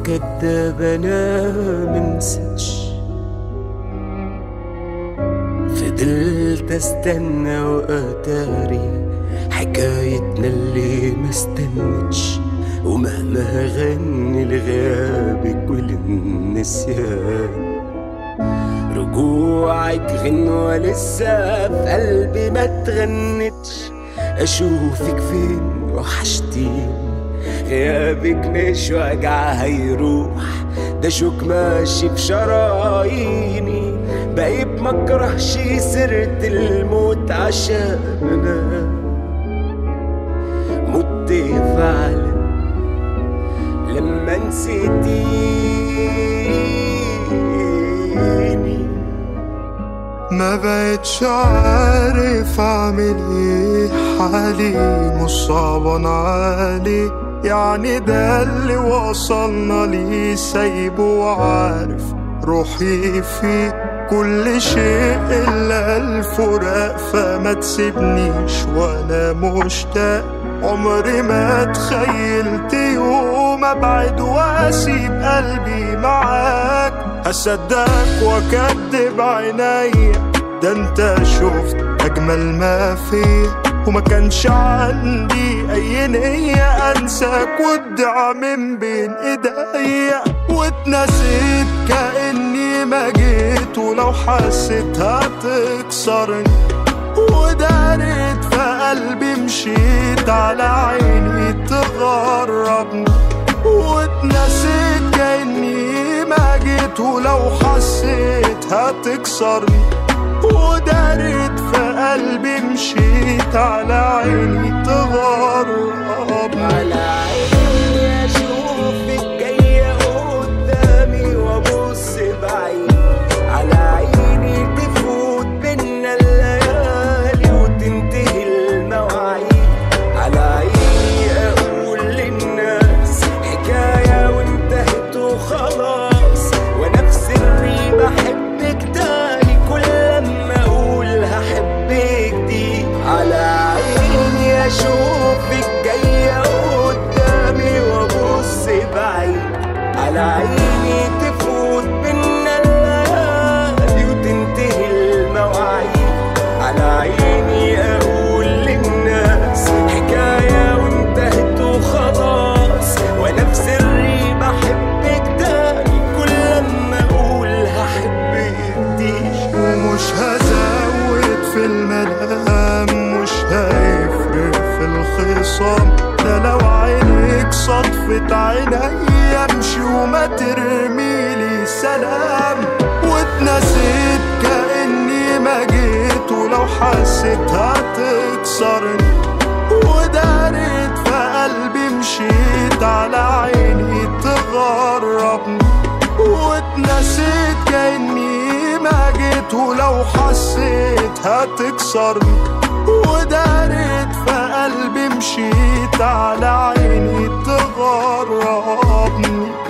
كداب انا منسكش فضلت استنى واتاري حكايتنا اللي ما استنتش ومهما غني لغيابك وللنسيان رجوعك غنوة لسه في قلبي ما تغنتش اشوفك فين وحشتيني غيابك مش وجع هيروح ده شوك ماشي في شراييني بقيت مكرهش سيرة الموت عشان انا مت فعلا لما نسيتيني ما بقتش عارف اعمل ايه حالي مش صعبان علي يعني ده اللي وصلنا ليه سايبه وعارف روحي فيه كل شيء الا الفراق فما تسيبنيش وانا مشتاق عمري ما تخيلت يوم ابعد واسيب قلبي معاك هصدقك واكدب عينيا ده انت شفت اجمل ما فيا وما كانش عندي اي نية انساك وادعى من بين ايديا واتنسيت كاني ما جيت ولو حسيت هتكسرني ودارت في قلبي مشيت على عيني تغربني واتنسيت كأني ما جيت ولو حسيت هتكسرني ودارت في قلبي مشيت على عيني تغربني على عيني اشوفك جاية قدامي وابص بعيد على عيني تفوت بينا الليالي وتنتهي المواعيد على عيني اقول للناس حكاية وانتهت وخلاص وانا في سري بحبك تاني كل لما اقول هحبك دي على عيني اشوفك جاية قدامي وابص بعيد على عيني تفوت بينا الليالي وتنتهي المواعيد على عيني اقول للناس حكاية وانتهت وخلاص وانا في سري بحبك تاني كل لما اقول هحبك دي ومش هزود في الملام مش هيفرق في الخصام ده لو عينك صدفت عيني امشي وما ترميلي سلام واتنسيت كأني ما جيت ولو حسيت هتكسرني ودارت في قلبي مشيت على عيني تغربني واتنسيت كأني ما جيت ولو حسيت هتكسرني ودارت في قلبي مشيت على عيني تغربني